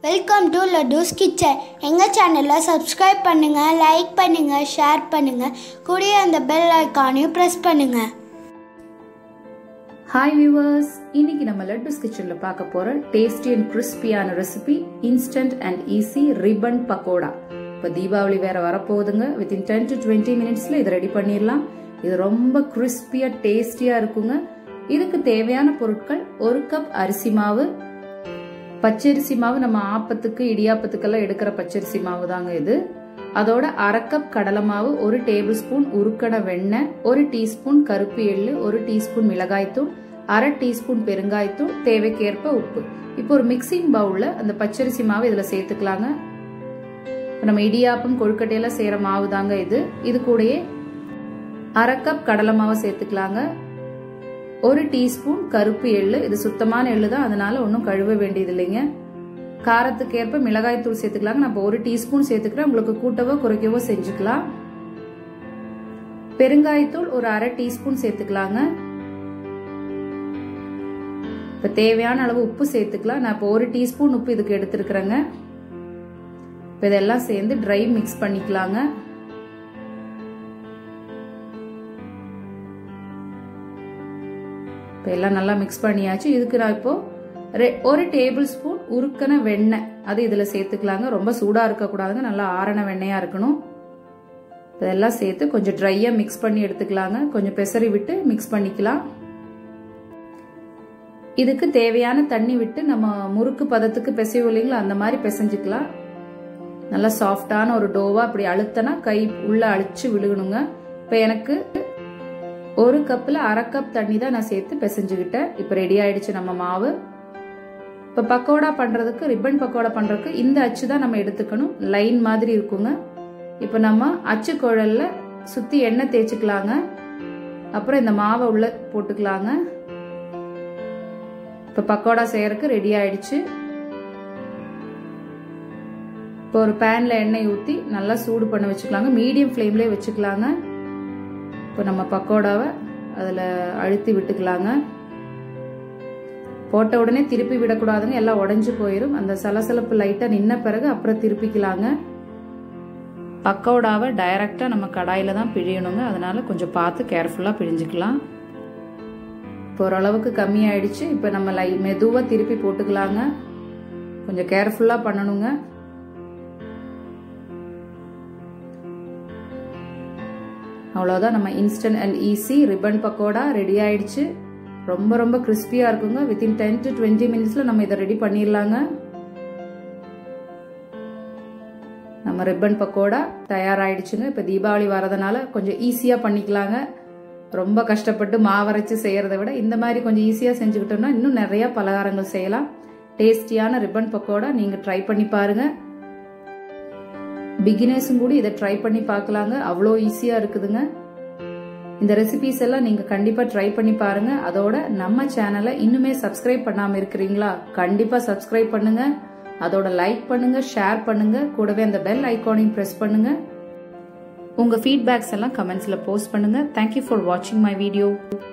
welcome to லட்டூஸ் kitchen எங்கள் சேனலை subscribe பண்ணுங்கள் லைக் பண்ணுங்கள் ஷேர் பண்ணுங்கள் கூடிய அந்த பெல் ஐக்கானையும் ப்ரெஸ் பண்ணுங்கள் ஹாய் வியூவர்ஸ் இன்னைக்கு நம்ம லட்டுஸ் கிச்சனில் பார்க்க போகிற டேஸ்டி அண்ட் கிறிஸ்பியான recipe instant and easy ribbon pakoda இப்போ தீபாவளி வேற வரப்போகுதுங்க வித்தின் டென் டு டுவெண்ட்டி மினிட்ஸில் இதை ரெடி பண்ணிடலாம் இது ரொம்ப கிறிஸ்பியாக டேஸ்டியாக இருக்குங்க இதுக்கு தேவையான பொருட்கள் ஒரு கப் அரிசி மாவு பச்சரிசி மாவு நம்ம ஆப்பத்துக்கு இடியாப்பத்துக்கெல்லாம் எடுக்கிற பச்சரிசி மாவு தாங்க இது அதோட அரை கப் கடலை மாவு ஒரு டேபிள் ஸ்பூன் உருக்கண வெண்ணெய் ஒரு டீஸ்பூன் கருப்பு எள்ளு ஒரு டீஸ்பூன் மிளகாய்த்தூள் அரை டீஸ்பூன் பெருங்காயத்தூள் தேவைக்கேற்ப உப்பு இப்போ ஒரு மிக்சிங் பவுல்ல அந்த பச்சரிசி மாவு இதுல சேர்த்துக்கலாங்க நம்ம இடியாப்பம் கொழுக்கட்டையெல்லாம் செய்யற மாவு தாங்க இது இது கூடயே அரை கப் கடலை மாவை சேர்த்துக்கலாங்க ஒரு டீஸ்பூன் கருப்பு எள்ளு இது சுத்தமான எள்ளு தான் அதனால ஒன்றும் கழுவ வேண்டியது இல்லைங்க காரத்துக்கு ஏற்ப மிளகாய் தூள் சேர்த்துக்கலாங்க நான் ஒரு டீஸ்பூன் சேர்த்துக்கிறேன் உங்களுக்கு கூட்டவோ குறைக்கவோ செஞ்சுக்கலாம் பெருங்காயத்தூள் ஒரு அரை டீஸ்பூன் சேர்த்துக்கலாங்க இப்போ தேவையான அளவு உப்பு சேர்த்துக்கலாம் நான் இப்போ ஒரு டீஸ்பூன் உப்பு இதுக்கு எடுத்துருக்குறேங்க இப்போ இதெல்லாம் சேர்ந்து ட்ரை மிக்ஸ் பண்ணிக்கலாங்க இப்போ எல்லாம் நல்லா மிக்ஸ் பண்ணியாச்சு இதுக்கு நான் இப்போ ஒரு டேபிள் ஸ்பூன் உருக்கன வெண்ணெய் அது இதில் சேர்த்துக்கலாங்க ரொம்ப சூடாக இருக்கக்கூடாதுங்க நல்லா ஆரண வெண்ணெயாக இருக்கணும் இதெல்லாம் சேர்த்து கொஞ்சம் ட்ரையாக மிக்ஸ் பண்ணி எடுத்துக்கலாங்க கொஞ்சம் பெசரி விட்டு மிக்ஸ் பண்ணிக்கலாம் இதுக்கு தேவையான தண்ணி விட்டு நம்ம முறுக்கு பதத்துக்கு பிசைவோம் இல்லைங்களா அந்த மாதிரி பிசைஞ்சுக்கலாம் நல்லா சாஃப்டான ஒரு டோவா அப்படி அழுத்தனா கை உள்ள அழிச்சு விழுகணுங்க இப்போ எனக்கு ஒரு கப்பில் அரை கப் தண்ணி தான் நான் சேர்த்து பிசைஞ்சுக்கிட்டேன் இப்போ ரெடி ஆயிடுச்சு நம்ம மாவு இப்போ பக்கோடா பண்ணுறதுக்கு ரிப்பன் பக்கோடா பண்ணுறதுக்கு இந்த அச்சு தான் நம்ம எடுத்துக்கணும் லைன் மாதிரி இருக்குங்க இப்போ நம்ம அச்சு குழல்ல சுற்றி எண்ணெய் தேய்ச்சிக்கலாங்க அப்புறம் இந்த மாவை உள்ள போட்டுக்கலாங்க இப்போ பக்கோடா செய்யறதுக்கு ரெடி ஆயிடுச்சு இப்போ ஒரு பேனில் எண்ணெய் ஊற்றி நல்லா சூடு பண்ண வச்சுக்கலாங்க மீடியம் ஃப்ளேம்லேயே வச்சுக்கலாங்க இப்போ நம்ம பக்கோடாவை அதில் அழுத்தி விட்டுக்கலாங்க போட்ட உடனே திருப்பி விடக்கூடாதுங்க எல்லாம் உடஞ்சி போயிடும் அந்த சலசலப்பு லைட்டாக நின்ன பிறகு அப்புறம் திருப்பிக்கலாங்க பக்கோடாவை டைரக்டாக நம்ம கடாயில் தான் பிழியணுங்க அதனால கொஞ்சம் பார்த்து கேர்ஃபுல்லாக பிழிஞ்சிக்கலாம் இப்போ ஓரளவுக்கு கம்மியாயிடுச்சு இப்போ நம்ம லை மெதுவாக திருப்பி போட்டுக்கலாங்க கொஞ்சம் கேர்ஃபுல்லாக பண்ணணுங்க அவ்வளோதான் நம்ம instant and easy ribbon pakoda ready ஆயிடுச்சு ரொம்ப ரொம்ப கிறிஸ்பியாக இருக்குங்க வித்தின் டென் டு டுவெண்ட்டி மினிட்ஸில் நம்ம இதை ரெடி பண்ணிடலாங்க நம்ம ரிப்பன் பக்கோடா தயாராகிடுச்சுங்க இப்போ தீபாவளி வரதுனால கொஞ்சம் ஈஸியாக பண்ணிக்கலாங்க ரொம்ப கஷ்டப்பட்டு மாவரைச்சு செய்கிறத விட இந்த மாதிரி கொஞ்சம் ஈஸியாக செஞ்சுக்கிட்டோம்னா இன்னும் நிறையா பலகாரங்கள் செய்யலாம் டேஸ்டியான ரிப்பன் பக்கோடா நீங்கள் ட்ரை பண்ணி பாருங்கள் பிகினர்ஸும் கூட இதை ட்ரை பண்ணி பார்க்கலாங்க அவ்வளோ ஈஸியாக இருக்குதுங்க இந்த ரெசிபிஸ் எல்லாம் நீங்கள் கண்டிப்பாக ட்ரை பண்ணி பாருங்க அதோட நம்ம சேனலை இன்னுமே சப்ஸ்கிரைப் பண்ணாமல் இருக்கிறீங்களா கண்டிப்பாக சப்ஸ்கிரைப் பண்ணுங்க அதோட லைக் பண்ணுங்க ஷேர் பண்ணுங்க கூடவே அந்த பெல் ஐக்கானையும் ப்ரெஸ் பண்ணுங்க உங்கள் ஃபீட்பேக்ஸ் எல்லாம் கமெண்ட்ஸில் போஸ்ட் பண்ணுங்க தேங்க்யூ ஃபார் வாட்சிங் மை வீடியோ